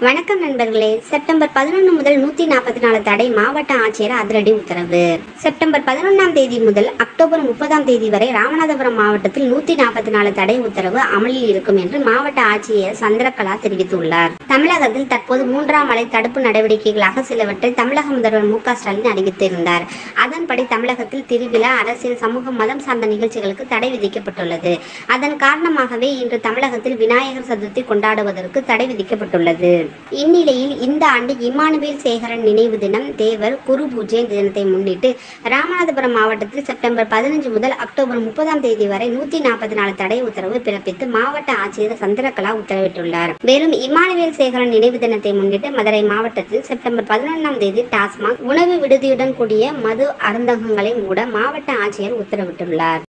வணக்கம் நண்பர்களே செப்டம்பர் பதினொன்று முதல் நூத்தி நாற்பத்தி நாலு தடை மாவட்ட ஆட்சியர் அதிரடி உத்தரவு செப்டம்பர் பதினொன்றாம் தேதி முதல் அக்டோபர் முப்பதாம் தேதி வரை ராமநாதபுரம் மாவட்டத்தில் நூத்தி நாற்பத்தி நாலு தடை உத்தரவு அமலில் இருக்கும் என்று மாவட்ட ஆட்சியர் சந்திரகலா தெரிவித்துள்ளார் தமிழகத்தில் தற்போது மூன்றாம் அலை தடுப்பு நடவடிக்கைகளாக சிலவற்றை தமிழக முதல்வர் மு க ஸ்டாலின் அறிவித்திருந்தார் அதன்படி தமிழகத்தில் திருவிழா அரசியல் சமூக மதம் சார்ந்த நிகழ்ச்சிகளுக்கு தடை விதிக்கப்பட்டுள்ளது அதன் காரணமாகவே இன்று தமிழகத்தில் விநாயகர் சதுர்த்தி கொண்டாடுவதற்கு தடை விதிக்கப்பட்டுள்ளது இந்நிலையில் இந்த ஆண்டு இமானுவேல் சேகரன் நினைவு தினம் தேவர் குரு பூஜை தினத்தை முன்னிட்டு ராமநாதபுரம் மாவட்டத்தில் செப்டம்பர் பதினஞ்சு முதல் அக்டோபர் முப்பதாம் தேதி வரை நூத்தி நாற்பத்தி நாலு தடை உத்தரவு பிறப்பித்து மாவட்ட ஆட்சியர் சந்திரகலா உத்தரவிட்டுள்ளார் மேலும் இமானுவேல் சேகரன் நினைவு தினத்தை முன்னிட்டு மதுரை மாவட்டத்தில் செப்டம்பர் பதினொன்றாம் தேதி டாஸ்மாக் உணவு விடுதியுடன் கூடிய மது அருந்தகங்களை மூட மாவட்ட ஆட்சியர் உத்தரவிட்டுள்ளார்